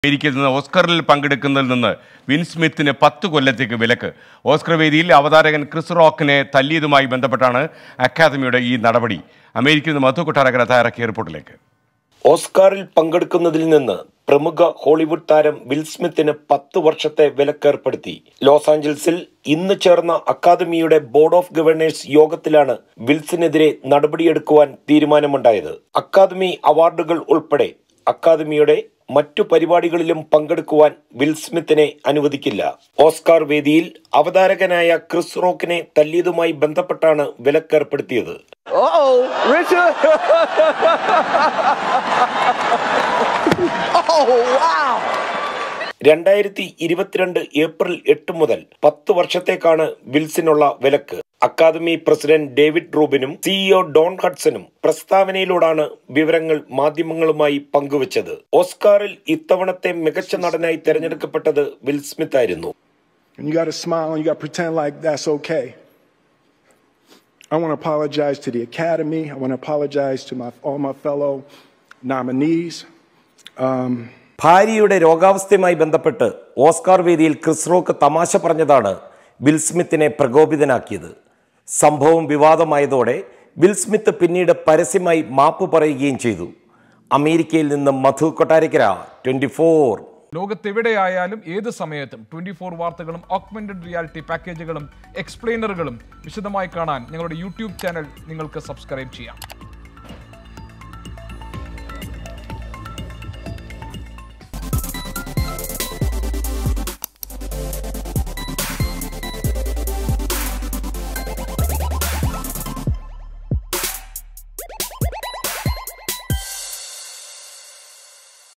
അമേരിക്കയിൽ നിന്ന് ഓസ്കറിൽ പങ്കെടുക്കുന്നതിൽ നിന്ന് വിൻ സ്മിത്തിന് പത്ത് കൊല്ലത്തേക്ക് വിലക്ക് ഓസ്കർ വേദിയിൽ അവതാരകൻ ക്രിസ് റോക്കിനെ തല്ലിയതുമായി ബന്ധപ്പെട്ടാണ് അക്കാദമിയുടെ ഈ നടപടി അമേരിക്കയിൽ നിന്ന് മധു കൊട്ടാരക്കര തയ്യാറാക്കിയ റിപ്പോർട്ടിലേക്ക് ഓസ്കാറിൽ പങ്കെടുക്കുന്നതിൽ നിന്ന് പ്രമുഖ ഹോളിവുഡ് താരം വിൽ സ്മിത്തിന് പത്ത് വർഷത്തെ വിലക്കേർപ്പെടുത്തി ലോസ് ആഞ്ചൽസിൽ ഇന്ന് ചേർന്ന അക്കാദമിയുടെ ബോർഡ് ഓഫ് ഗവർണേഴ്സ് യോഗത്തിലാണ് വിൽസിനെതിരെ നടപടിയെടുക്കുവാൻ തീരുമാനമുണ്ടായത് അക്കാദമി അവാർഡുകൾ ഉൾപ്പെടെ അക്കാദമിയുടെ മറ്റു പരിപാടികളിലും പങ്കെടുക്കുവാൻ വിൽ സ്മിത്തിനെ അനുവദിക്കില്ല ഓസ്കാർ വേദിയിൽ അവതാരകനായ ക്രിസ് റോക്കിനെ തല്ലിയതുമായി ബന്ധപ്പെട്ടാണ് വിലക്കേർപ്പെടുത്തിയത് Uh-oh, Richard. oh, wow. രണ്ടായിരത്തി ഇരുപത്തിരണ്ട് ഏപ്രിൽ എട്ട് മുതൽ പത്ത് വർഷത്തേക്കാണ് വിൽസിനുള്ള വിലക്ക് അക്കാദമി പ്രസിഡന്റ് ഡേവിഡ് റൂബിനും സിഇഒ ഡോൺ ഹഡ്സണും പ്രസ്താവനയിലൂടാണ് വിവരങ്ങൾ മാധ്യമങ്ങളുമായി പങ്കുവച്ചത് ഓസ്കാറിൽ ഇത്തവണത്തെ മികച്ച നടനായി തെരഞ്ഞെടുക്കപ്പെട്ടത് വിൽ സ്മിത്ത് ആയിരുന്നു And you got to smile and you got to pretend like that's okay. I want to apologize to the Academy. I want to apologize to my, all my fellow nominees. Um, ഭാര്യയുടെ രോഗാവസ്ഥയുമായി ബന്ധപ്പെട്ട് Oscar വേദിയിൽ Chris rock തമാശ പറഞ്ഞതാണ് will സ്മിത്തിനെ പ്രകോപിതനാക്കിയത് സംഭവം വിവാദമായതോടെ will Smith പിന്നീട് പരസ്യമായി മാപ്പ് പറയുകയും ചെയ്തു അമേരിക്കയിൽ നിന്ന് മധു കൊട്ടാരക്കര ട്വന്റി ഫോർ ലോകത്തെവിടെയായാലും ഏത് സമയത്തും ട്വന്റി ഫോർ വാർത്തകളും ഓഗ്മെന്റഡ് റിയാലിറ്റി പാക്കേജുകളും എക്സ്പ്ലെയിനറുകളും വിശദമായി കാണാൻ ഞങ്ങളുടെ യൂട്യൂബ് ചാനൽ നിങ്ങൾക്ക് സബ്സ്ക്രൈബ് ചെയ്യാം